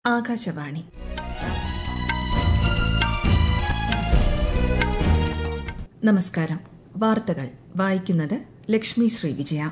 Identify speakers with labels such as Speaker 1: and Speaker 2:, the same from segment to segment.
Speaker 1: ആകാശവാണി നമസ്കാരം വാർത്തകൾ വായിക്കുന്നത് ലക്ഷ്മി ശ്രീ വിജയ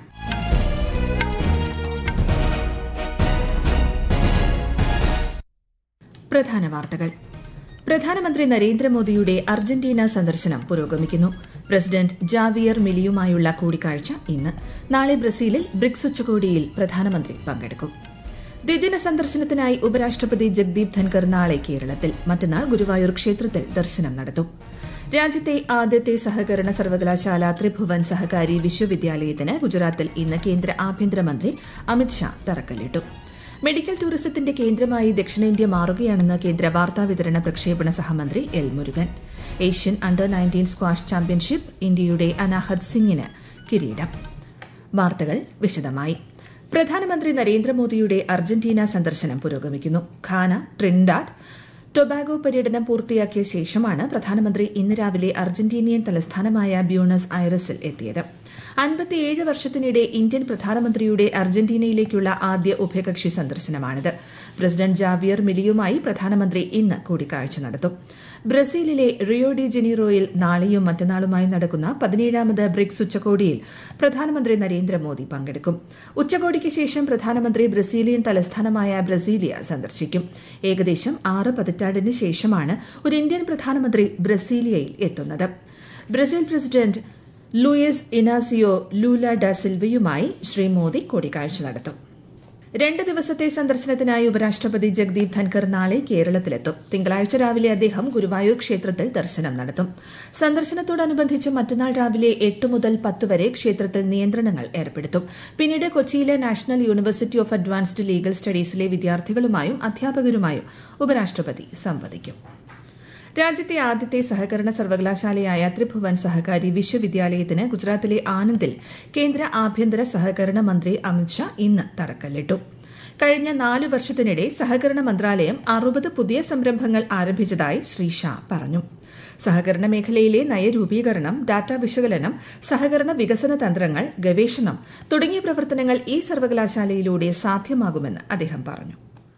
Speaker 1: പ്രധാന വാർത്തകൾ പ്രധാനമന്ത്രി നരേന്ദ്രമോദിയുടെ അർജന്റീന സന്ദർശനം പുരോഗമിക്കുന്നു പ്രസിഡന്റ് ജാവിയർ മിലിയുമായുള്ള കൂടിക്കാഴ്ച ഇന്ന് നാളെ ബ്രസീലിൽ ബ്രിക്സ് ഉച്ചകോടിയിൽ പ്രധാനമന്ത്രി പങ്കെടുക്കും ദ്വിദിന സന്ദർശനത്തിനായി ഉപരാഷ്ട്രപതി ജഗ്ദീപ് ധൻകർ നാളെ കേരളത്തിൽ മറ്റന്നാൾ ഗുരുവായൂർ ക്ഷേത്രത്തിൽ ദർശനം നടത്തും രാജ്യത്തെ ആദ്യത്തെ സഹകരണ സർവകലാശാല ത്രിഭുവൻ സഹകാരി വിശ്വവിദ്യാലയത്തിന് ഗുജറാത്തിൽ ഇന്ന് കേന്ദ്ര ആഭ്യന്തരമന്ത്രി അമിത്ഷാ തറക്കല്ലിട്ടു മെഡിക്കൽ ടൂറിസത്തിന്റെ കേന്ദ്രമായി ദക്ഷിണേന്ത്യ മാറുകയാണെന്ന് കേന്ദ്ര വാർത്താവിതരണ പ്രക്ഷേപണ സഹമന്ത്രി L Murugan Asian under nineteen squash championship ഇന്ത്യയുടെ അനാഹത് സിംഗിന് കിരീടം വാർത്തകൾ വിശദമായി പ്രധാനമന്ത്രി നരേന്ദ്രമോദിയുടെ അർജന്റീന സന്ദർശനം പുരോഗമിക്കുന്നു ഖാന ട്രിൻഡാഡ് ടൊബാഗോ പര്യടനം പൂർത്തിയാക്കിയ ശേഷമാണ് പ്രധാനമന്ത്രി ഇന്ന് രാവിലെ അർജന്റീനിയൻ തലസ്ഥാനമായ ബ്യൂണസ് ഐറസിൽ എത്തിയത് അൻപത്തിയേഴ് വർഷത്തിനിടെ ഇന്ത്യൻ പ്രധാനമന്ത്രിയുടെ അർജന്റീനയിലേക്കുള്ള ആദ്യ ഉഭയകക്ഷി സന്ദർശനമാണിത് പ്രസിഡന്റ് ജാവിയർ മിലിയുമായി പ്രധാനമന്ത്രി ഇന്ന് കൂടിക്കാഴ്ച നടത്തും ബ്രസീലിലെ റിയോ ഡി ജനീറോയിൽ നാളെയും മറ്റന്നാളുമായി നടക്കുന്ന പതിനേഴാമത് ബ്രിക്സ് ഉച്ചകോടിയിൽ പ്രധാനമന്ത്രി നരേന്ദ്രമോദി പങ്കെടുക്കും ഉച്ചകോടിക്ക് ശേഷം പ്രധാനമന്ത്രി ബ്രസീലിയൻ തലസ്ഥാനമായ ബ്രസീലിയ സന്ദർശിക്കും ഏകദേശം ആറ് പതിറ്റാണ്ടിന് ശേഷമാണ് ഒരു ഇന്ത്യൻ പ്രധാനമന്ത്രി ബ്രസീലിയയിൽ എത്തുന്നത് Brazil president Luiz Inacio Lula da സിൽവയുമായി ശ്രീ മോദി കൂടിക്കാഴ്ച നടത്തും രണ്ട് ദിവസത്തെ സന്ദർശനത്തിനായി ഉപരാഷ്ട്രപതി ജഗ്ദീപ് ധൻകർ നാളെ കേരളത്തിലെത്തും തിങ്കളാഴ്ച രാവിലെ അദ്ദേഹം ഗുരുവായൂർ ക്ഷേത്രത്തിൽ ദർശനം നടത്തും സന്ദർശനത്തോടനുബന്ധിച്ച് മറ്റന്നാൾ രാവിലെ എട്ട് മുതൽ പത്ത് വരെ ക്ഷേത്രത്തിൽ നിയന്ത്രണങ്ങൾ ഏർപ്പെടുത്തും പിന്നീട് കൊച്ചിയിലെ national university of advanced legal സ്റ്റഡീസിലെ വിദ്യാർത്ഥികളുമായും അധ്യാപകരുമായും ഉപരാഷ്ട്രപതി സംവദിക്കും രാജ്യത്തെ ആദ്യത്തെ സഹകരണ സർവകലാശാലയായ ത്രിഭുവൻ സഹകാരി വിശ്വവിദ്യാലയത്തിന് ഗുജറാത്തിലെ ആനന്ദിൽ കേന്ദ്ര ആഭ്യന്തര സഹകരണ മന്ത്രി അമിത്ഷാ ഇന്ന് തറക്കല്ലിട്ടു കഴിഞ്ഞ നാലു വർഷത്തിനിടെ സഹകരണ മന്ത്രാലയം അറുപത് പുതിയ സംരംഭങ്ങൾ ആരംഭിച്ചതായി ശ്രീ ഷാ പറഞ്ഞു സഹകരണ മേഖലയിലെ നയരൂപീകരണം ഡാറ്റ വിശകലനം സഹകരണ വികസന തന്ത്രങ്ങൾ ഗവേഷണം തുടങ്ങിയ പ്രവർത്തനങ്ങൾ ഈ സർവകലാശാലയിലൂടെ സാധ്യമാകുമെന്ന് അദ്ദേഹം പറഞ്ഞു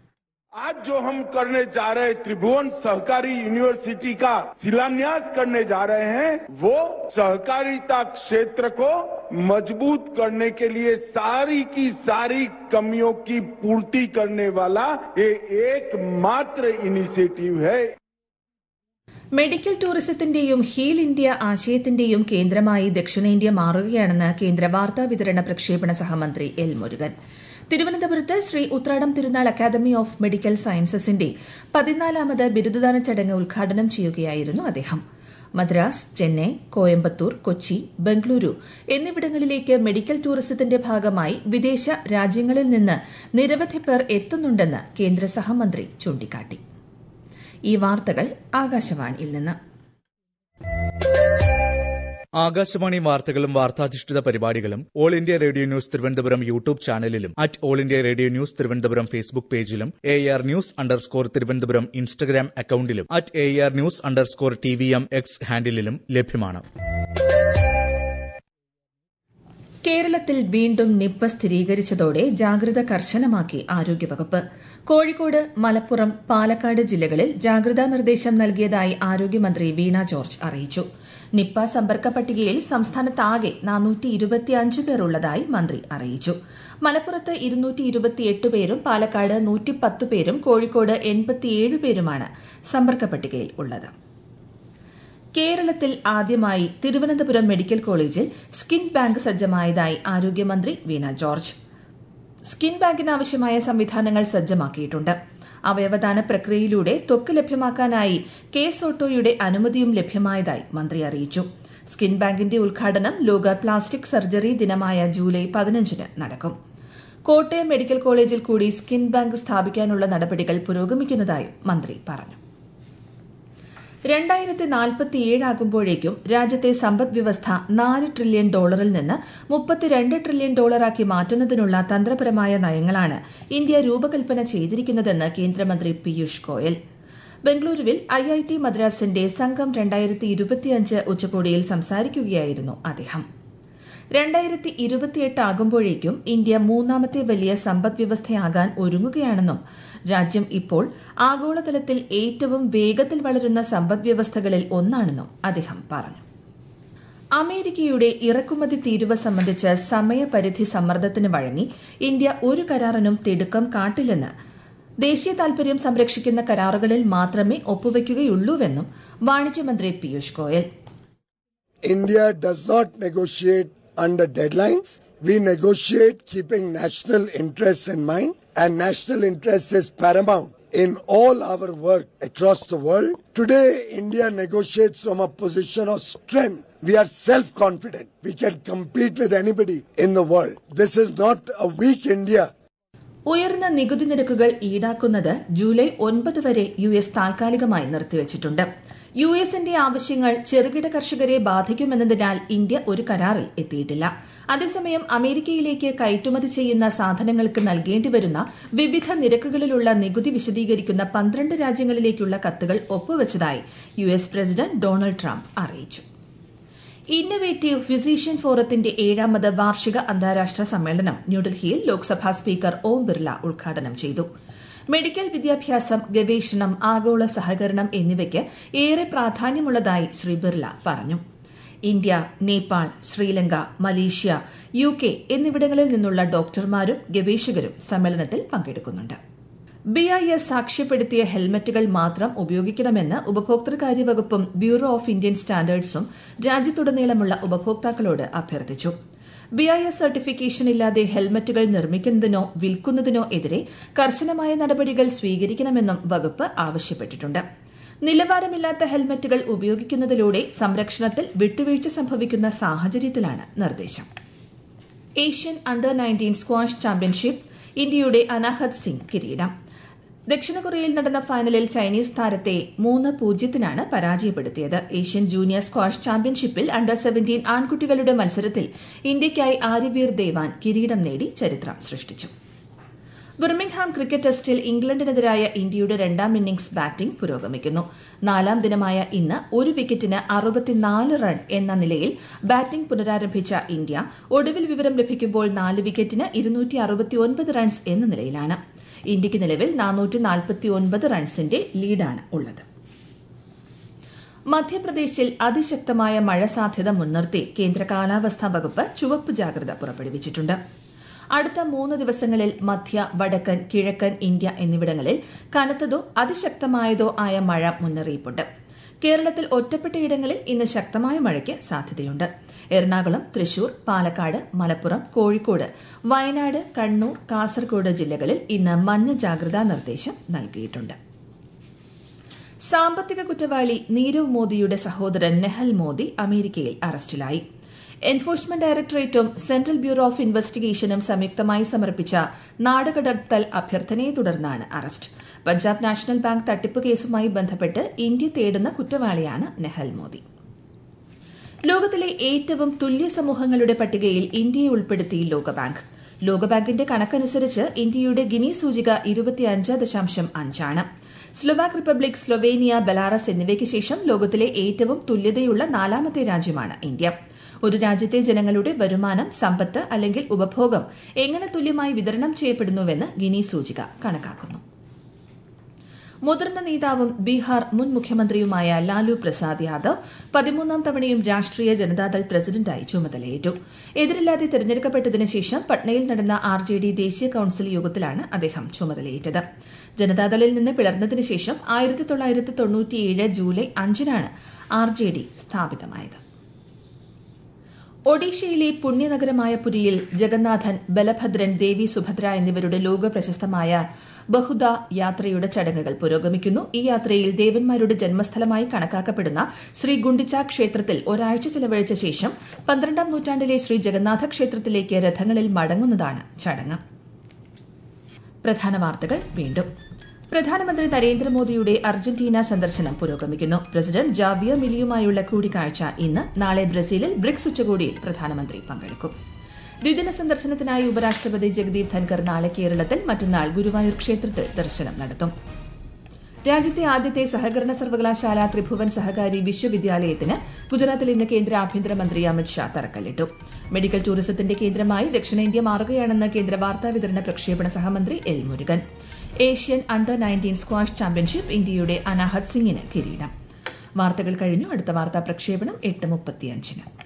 Speaker 2: आज जो हम करने जा रहे त्रिभुवन सहकारी यूनिवर्सिटी का शिलान्यास करने जा रहे हैं वो सहकारिता क्षेत्र को मजबूत करने के लिए सारी की सारी कमियों की पूर्ति करने वाला ये एकमात्र इनिशिएटिव है
Speaker 1: മെഡിക്കൽ ടൂറിസത്തിന്റെയും ഹീൽ ഇന്ത്യ ആശയത്തിന്റെയും കേന്ദ്രമായി ദക്ഷിണേന്ത്യ മാറുകയാണെന്ന് കേന്ദ്ര വാർത്താ വിതരണ പ്രക്ഷേപണ സഹമന്ത്രി എൽ മുരുകൻ തിരുവനന്തപുരത്ത് Sree Uthradom Thirunal academy of medical സയൻസസിന്റെ പതിനാലാമത് ബിരുദദാന ചടങ്ങ് ഉദ്ഘാടനം ചെയ്യുകയായിരുന്നു അദ്ദേഹം മദ്രാസ് ചെന്നൈ കോയമ്പത്തൂർ കൊച്ചി ബംഗളൂരു എന്നിവിടങ്ങളിലേക്ക് മെഡിക്കൽ ടൂറിസത്തിന്റെ ഭാഗമായി വിദേശ രാജ്യങ്ങളിൽ നിന്ന് നിരവധി പേർ എത്തുന്നുണ്ടെന്ന് കേന്ദ്ര സഹമന്ത്രി ചൂണ്ടിക്കാട്ടി ഈ വാർത്തകൾ ആകാശവാണിയിൽ നിന്ന്
Speaker 3: ആകാശവാണി വാർത്തകളും വാർത്താധിഷ്ഠിത പരിപാടികളും all India radio news Thiruvananthapuram YouTube ചാനലിലും at all India radio news Thiruvananthapuram Facebook പേജിലും A R news underscore Thiruvananthapuram Instagram അക്കൌണ്ടിലും at A R news underscore T V M X ഹാൻഡിലും ലഭ്യമാണ്
Speaker 1: കേരളത്തിൽ വീണ്ടും നിപ്പ സ്ഥിരീകരിച്ചതോടെ ജാഗ്രത കർശനമാക്കി ആരോഗ്യവകുപ്പ് കോഴിക്കോട് മലപ്പുറം പാലക്കാട് ജില്ലകളിൽ ജാഗ്രതാ നിർദ്ദേശം നൽകിയതായി ആരോഗ്യമന്ത്രി വീണ ജോർജ് അറിയിച്ചു നിപ്പ സമ്പർക്ക പട്ടികയിൽ സംസ്ഥാനത്താകെ നാനൂറ്റി ഇരുപത്തിയഞ്ച് പേർ ഉള്ളതായി മന്ത്രി അറിയിച്ചു മലപ്പുറത്ത് ഇരുന്നൂറ്റി ഇരുപത്തിയെട്ട് പേരും പാലക്കാട് നൂറ്റിപ്പത്ത് പേരും കോഴിക്കോട് എൺപത്തിയേഴ് പേരുമാണ് സമ്പർക്ക പട്ടികയിൽ ഉള്ളത് കേരളത്തിൽ ആദ്യമായി തിരുവനന്തപുരം മെഡിക്കൽ കോളേജിൽ സ്കിൻ ബാങ്ക് സജ്ജമായതായി ആരോഗ്യമന്ത്രി വീണ ജോർജ് സ്കിൻ ബാങ്കിനാവശ്യമായ സംവിധാനങ്ങൾ സജ്ജമാക്കിയിട്ടുണ്ട് അവയവദാന പ്രക്രിയയിലൂടെ ത്വക്ക് ലഭ്യമാക്കാനായി കേസ് ഓട്ടോയുടെ അനുമതിയും ലഭ്യമായതായി മന്ത്രി അറിയിച്ചു സ്കിൻ ബാങ്കിന്റെ ഉദ്ഘാടനം ലോക പ്ലാസ്റ്റിക് സർജറി ദിനമായ ജൂലൈ പതിനഞ്ചിന് നടക്കും കോട്ടയം മെഡിക്കൽ കോളേജിൽ കൂടി സ്കിൻ ബാങ്ക് സ്ഥാപിക്കാനുള്ള നടപടികൾ പുരോഗമിക്കുന്നതായും മന്ത്രി പറഞ്ഞു രണ്ടായിരത്തി നാൽപ്പത്തിയേഴാകുമ്പോഴേക്കും രാജ്യത്തെ സമ്പദ് വ്യവസ്ഥ നാല് ട്രില്യൺ ഡോളറിൽ നിന്ന് മുപ്പത്തിരണ്ട് ട്രില്യൺ ഡോളറാക്കി മാറ്റുന്നതിനുള്ള തന്ത്രപരമായ നയങ്ങളാണ് ഇന്ത്യ രൂപകൽപ്പന ചെയ്തിരിക്കുന്നതെന്ന് കേന്ദ്രമന്ത്രി പീയൂഷ് ഗോയൽ ബംഗളൂരുവിൽ ഐ ഐ ടി മദ്രാസിന്റെ സംഘം രണ്ടായിരത്തി ഇരുപത്തിയഞ്ച് ഉച്ചകോടിയിൽ സംസാരിക്കുകയായിരുന്നു അദ്ദേഹം രണ്ടായിരത്തി ഇരുപത്തിയെട്ട് ആകുമ്പോഴേക്കും ഇന്ത്യ മൂന്നാമത്തെ വലിയ സമ്പദ് വ്യവസ്ഥയാകാൻ ഒരുങ്ങുകയാണെന്നും രാജ്യം ഇപ്പോൾ ആഗോളതലത്തിൽ ഏറ്റവും വേഗത്തിൽ വളരുന്ന സമ്പദ്വ്യവസ്ഥകളിൽ ഒന്നാണെന്നും അദ്ദേഹം പറഞ്ഞു അമേരിക്കയുടെ ഇറക്കുമതി തീരുവ സംബന്ധിച്ച് സമയപരിധി സമ്മർദ്ദത്തിന് വഴങ്ങി ഇന്ത്യ ഒരു കരാറിനും തിടുക്കം കാട്ടില്ലെന്ന് ദേശീയ താൽപര്യം സംരക്ഷിക്കുന്ന കരാറുകളിൽ മാത്രമേ ഒപ്പുവയ്ക്കുകയുള്ളൂവെന്നും വാണിജ്യമന്ത്രി Piyush Goyal
Speaker 4: India does not negotiate under deadlines. We negotiate keeping national interests in mind, and national interest is paramount in all our work across the world. Today, India negotiates from a position of strength. We are self confident. We can compete with anybody in the world. This is not a weak India.
Speaker 1: ഉയർന്ന നികുതി നിരക്കുകൾ ഈടാക്കുന്നത് July ഒൻപത് വരെ U S താൽക്കാലികമായി നിർത്തിവച്ചിട്ടുണ്ട് U എസിന്റെ ആവശ്യങ്ങൾ ചെറുകിട കർഷകരെ ബാധിക്കുമെന്നതിനാൽ ഇന്ത്യ ഒരു കരാറിൽ എത്തിയിട്ടില്ല അതേസമയം അമേരിക്കയിലേക്ക് കയറ്റുമതി ചെയ്യുന്ന സാധനങ്ങൾക്ക് നൽകേണ്ടിവരുന്ന വിവിധ നിരക്കുകളിലുള്ള നികുതി വിശദീകരിക്കുന്ന പന്ത്രണ്ട് രാജ്യങ്ങളിലേക്കുള്ള കത്തുകൾ ഒപ്പുവച്ചതായി U S president Donald Trump അറിയിച്ചു ഇന്നവേറ്റീവ് ഫിസീഷ്യൻ ഫോറത്തിന്റെ ഏഴാമത് വാർഷിക അന്താരാഷ്ട്ര സമ്മേളനം ന്യൂഡൽഹിയിൽ ലോക്സഭാ സ്പീക്കർ ഓം ബിർല ഉദ്ഘാടനം ചെയ്തു മെഡിക്കൽ വിദ്യാഭ്യാസം ഗവേഷണം ആഗോള സഹകരണം എന്നിവയ്ക്ക് ഏറെ പ്രാധാന്യമുള്ളതായി ശ്രീ ബിർല പറഞ്ഞു India Nepal Sri Lanka Malaysia U K എന്നിവിടങ്ങളിൽ നിന്നുള്ള ഡോക്ടർമാരും ഗവേഷകരും സമ്മേളനത്തിൽ പങ്കെടുക്കുന്നുണ്ട് ബി ഐ എസ് സാക്ഷ്യപ്പെടുത്തിയ ഹെൽമറ്റുകൾ മാത്രം ഉപയോഗിക്കണമെന്ന് ഉപഭോക്തൃകാര്യ വകുപ്പും ബ്യൂറോ ഓഫ് ഇന്ത്യൻ സ്റ്റാൻഡേർഡ്സും രാജ്യത്തുടനീളമുള്ള ഉപഭോക്താക്കളോട് അഭ്യർത്ഥിച്ചു ബി ഐ എസ് സർട്ടിഫിക്കേഷൻ ഇല്ലാതെ ഹെൽമറ്റുകൾ നിർമ്മിക്കുന്നതിനോ വിൽക്കുന്നതിനോ എതിരെ കർശനമായ നടപടികൾ സ്വീകരിക്കണമെന്നും വകുപ്പ് ആവശ്യപ്പെട്ടിട്ടുണ്ട് നിലവാരമില്ലാത്ത ഹെൽമറ്റുകൾ ഉപയോഗിക്കുന്നതിലൂടെ സംരക്ഷണത്തിൽ വിട്ടുവീഴ്ച സംഭവിക്കുന്ന സാഹചര്യത്തിലാണ് നിർദ്ദേശം Asian under nineteen squash championship ഇന്ത്യയുടെ അനാഹത് സിംഗ് കിരീടം ദക്ഷിണ കൊറിയയിൽ നടന്ന ഫൈനലിൽ ചൈനീസ് താരത്തെ മൂന്ന് പൂജ്യത്തിനാണ് പരാജയപ്പെടുത്തിയത് ഏഷ്യൻ ജൂനിയർ സ്ക്വാഷ് ചാമ്പ്യൻഷിപ്പിൽ അണ്ടർ സെവന്റീൻ ആൺകുട്ടികളുടെ മത്സരത്തിൽ ഇന്ത്യയ്ക്കായി ആര്യവീർ ദേവാൻ കിരീടം നേടി ചരിത്രം സൃഷ്ടിച്ചു ബിർമിംഗ്ഹാം ക്രിക്കറ്റ് ടെസ്റ്റിൽ ഇംഗ്ലണ്ടിനെതിരായ ഇന്ത്യയുടെ രണ്ടാം ഇന്നിംഗ്സ് ബാറ്റിംഗ് പുരോഗമിക്കുന്നു നാലാം ദിനമായ ഇന്ന് ഒരു വിക്കറ്റിന് അറുപത്തിനാല് റൺ എന്ന നിലയിൽ ബാറ്റിംഗ് പുനരാരംഭിച്ച ഇന്ത്യ ഒടുവിൽ വിവരം ലഭിക്കുമ്പോൾ നാല് വിക്കറ്റിന് ഇരുന്നൂറ്റി അറുപത്തിയൊൻപത് റൺസ് എന്ന നിലയിലാണ് ഇന്ത്യയ്ക്ക് നിലവിൽ നാനൂറ്റി നാൽപ്പത്തിയൊൻപത് റൺസിന്റെ ലീഡാണ് ഉള്ളത് മധ്യപ്രദേശിൽ അതിശക്തമായ മഴ സാധ്യത മുൻനിർത്തി കേന്ദ്ര കാലാവസ്ഥാ വകുപ്പ് ചുവപ്പ് ജാഗ്രത പുറപ്പെടുവിച്ചിട്ടുണ്ട് അടുത്ത മൂന്ന് ദിവസങ്ങളിൽ മധ്യ വടക്കൻ കിഴക്കൻ ഇന്ത്യ എന്നിവിടങ്ങളിൽ കനത്തതോ അതിശക്തമായതോ ആയ മഴ മുന്നറിയിപ്പുണ്ട് കേരളത്തിൽ ഒറ്റപ്പെട്ടയിടങ്ങളിൽ ഇന്ന് ശക്തമായ മഴയ്ക്ക് സാധ്യതയുണ്ട് എറണാകുളം തൃശൂർ പാലക്കാട് മലപ്പുറം കോഴിക്കോട് വയനാട് കണ്ണൂർ കാസർഗോഡ് ജില്ലകളിൽ ഇന്ന് മഞ്ഞ ജാഗ്രതാ നിർദ്ദേശം നൽകിയിട്ടുണ്ട് സാമ്പത്തിക കുറ്റവാളി നീരവ് മോദിയുടെ സഹോദരൻ നെഹൽ മോദി അമേരിക്കയിൽ അറസ്റ്റിലായി എൻഫോഴ്സ്മെന്റ് ഡയറക്ടറേറ്റും സെൻട്രൽ ബ്യൂറോ ഓഫ് ഇൻവെസ്റ്റിഗേഷനും സംയുക്തമായി സമർപ്പിച്ച നാടുകടത്തൽ അഭ്യർത്ഥനയെ തുടർന്നാണ് അറസ്റ്റ് പഞ്ചാബ് നാഷണൽ ബാങ്ക് തട്ടിപ്പ് കേസുമായി ബന്ധപ്പെട്ട് ഇന്ത്യ തേടുന്ന കുറ്റവാളിയാണ് നെഹൽ മോദി ലോകത്തിലെ ഏറ്റവും തുല്യ സമൂഹങ്ങളുടെ പട്ടികയിൽ ഇന്ത്യയെ ഉൾപ്പെടുത്തി ലോകബാങ്ക് ലോകബാങ്കിന്റെ കണക്കനുസരിച്ച് ഇന്ത്യയുടെ ഗിനി സൂചിക ഇരുപത്തിയഞ്ച് ദശാംശം അഞ്ചാണ് സ്ലൊവാക് റിപ്പബ്ലിക് സ്ലൊവേനിയ ബെലാറസ് എന്നിവയ്ക്ക് ശേഷം ലോകത്തിലെ ഏറ്റവും തുല്യതയുള്ള നാലാമത്തെ രാജ്യമാണ് ഇന്ത്യ ഒരു രാജ്യത്തെ ജനങ്ങളുടെ വരുമാനം സമ്പത്ത് അല്ലെങ്കിൽ ഉപഭോഗം എങ്ങനെ തുല്യമായി വിതരണം ചെയ്യപ്പെടുന്നുവെന്ന് ഗിനി സൂചിക കണക്കാക്കുന്നു മുതിർന്ന നേതാവും ബീഹാർ മുൻ മുഖ്യമന്ത്രിയുമായ ലാലു പ്രസാദ് യാദവ് പതിമൂന്നാം തവണയും രാഷ്ട്രീയ ജനതാദൾ പ്രസിഡന്റായി ചുമതലയേറ്റു എതിരില്ലാതെ തെരഞ്ഞെടുക്കപ്പെട്ടതിനു ശേഷം പട്നയിൽ നടന്ന ആർ ജെ ഡി ദേശീയ കൌൺസിൽ യോഗത്തിലാണ് അദ്ദേഹം ചുമതലയേറ്റത് ജനതാദളിൽ നിന്ന് പിളർന്നതിനു ശേഷം ആയിരത്തി തൊള്ളായിരത്തി തൊണ്ണൂറ്റിയേഴ് ജൂലൈ അഞ്ചിനാണ് ആർ ജെ ഡി സ്ഥാപിതമായത് ഒഡീഷയിലെ പുണ്യനഗരമായ പുരിയിൽ ജഗന്നാഥൻ ബലഭദ്രൻ ദേവി സുഭദ്ര എന്നിവരുടെ ലോക പ്രശസ്തമായ ബഹുദ യാത്രയുടെ ചടങ്ങുകൾ പുരോഗമിക്കുന്നു ഈ യാത്രയിൽ ദേവന്മാരുടെ ജന്മസ്ഥലമായി കണക്കാക്കപ്പെടുന്ന ശ്രീ ഗുണ്ടിച്ച ക്ഷേത്രത്തിൽ ഒരാഴ്ച ചെലവഴിച്ച ശേഷം പന്ത്രണ്ടാം നൂറ്റാണ്ടിലെ ശ്രീ ജഗന്നാഥ ക്ഷേത്രത്തിലേക്ക് രഥങ്ങളിൽ മടങ്ങുന്നതാണ് ചടങ്ങ് പ്രധാന വാർത്തകൾ വീണ്ടും പ്രധാനമന്ത്രി നരേന്ദ്രമോദിയുടെ അർജന്റീന സന്ദർശനം പുരോഗമിക്കുന്നു പ്രസിഡന്റ് ജാവിയർ മിലിയുമായുള്ള കൂടിക്കാഴ്ച ഇന്ന് നാളെ ബ്രസീലിൽ ബ്രിക്സ് ഉച്ചകോടിയിൽ പ്രധാനമന്ത്രി പങ്കെടുക്കും ദ്വിദിന സന്ദർശനത്തിനായി ഉപരാഷ്ട്രപതി ജഗദീപ് ധൻകർ നാളെ കേരളത്തിൽ മറ്റന്നാൾ ഗുരുവായൂർ ക്ഷേത്രത്തിൽ ദർശനം നടത്തും രാജ്യത്തെ ആദ്യത്തെ സഹകരണ സർവകലാശാല ത്രിഭുവൻ സഹകാരി വിശ്വവിദ്യാലയത്തിന് ഗുജറാത്തിൽ ഇന്ന് കേന്ദ്ര ആഭ്യന്തരമന്ത്രി അമിത്ഷാ തറക്കല്ലിട്ടു മെഡിക്കൽ ടൂറിസത്തിന്റെ കേന്ദ്രമായി ദക്ഷിണേന്ത്യ മാറുകയാണെന്ന് കേന്ദ്ര വാർത്താവിതരണ പ്രക്ഷേപണ സഹമന്ത്രി L Murugan Asian under nineteen squash championship ഇന്ത്യയുടെ അനാഹത് സിംഗിന് കിരീടം വാർത്തകൾ കഴിഞ്ഞു അടുത്ത വാർത്താ പ്രക്ഷേപണം എട്ട് മുപ്പത്തിയഞ്ചിന്